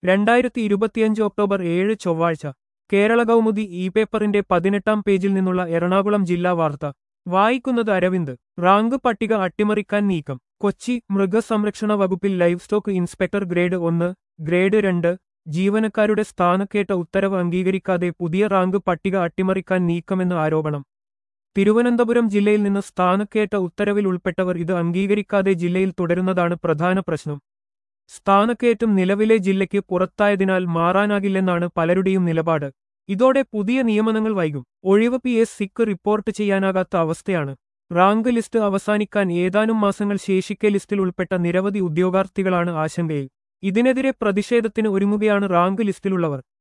രണ്ടായിരത്തി ഇരുപത്തിയഞ്ച് ഒക്ടോബർ ഏഴ് ചൊവ്വാഴ്ച കേരള കൗമുദി ഇ പേപ്പറിന്റെ പതിനെട്ടാം പേജിൽ നിന്നുള്ള എറണാകുളം ജില്ലാ വാർത്ത വായിക്കുന്നത് അരവിന്ദ് റാങ്ക് പട്ടിക അട്ടിമറിക്കാൻ നീക്കം കൊച്ചി മൃഗസംരക്ഷണ വകുപ്പിൽ ലൈവ് സ്റ്റോക്ക് ഇൻസ്പെക്ടർ ഗ്രേഡ് ഒന്ന് ഗ്രേഡ് രണ്ട് ജീവനക്കാരുടെ സ്ഥാനക്കേട്ട ഉത്തരവ് അംഗീകരിക്കാതെ പുതിയ റാങ്ക് പട്ടിക അട്ടിമറിക്കാൻ നീക്കമെന്ന് ആരോപണം തിരുവനന്തപുരം ജില്ലയിൽ നിന്ന് സ്ഥാനക്കേറ്റ ഉത്തരവിൽ ഉൾപ്പെട്ടവർ ഇത് അംഗീകരിക്കാതെ ജില്ലയിൽ തുടരുന്നതാണ് പ്രധാന പ്രശ്നം സ്ഥാനക്കയറ്റം നിലവിലെ ജില്ലയ്ക്ക് പുറത്തായതിനാൽ മാറാനാകില്ലെന്നാണ് പലരുടെയും നിലപാട് ഇതോടെ പുതിയ നിയമനങ്ങൾ വൈകും ഒഴിവ് പി എസ് സിക്ക് റിപ്പോർട്ട് ചെയ്യാനാകാത്ത അവസ്ഥയാണ് റാങ്ക് ലിസ്റ്റ് അവസാനിക്കാൻ ഏതാനും മാസങ്ങൾ ശേഷിക്കെ ലിസ്റ്റിൽ ഉൾപ്പെട്ട നിരവധി ഉദ്യോഗാർത്ഥികളാണ് ആശങ്കയിൽ ഇതിനെതിരെ പ്രതിഷേധത്തിന് ഒരുങ്ങുകയാണ് റാങ്ക് ലിസ്റ്റിലുള്ളവർ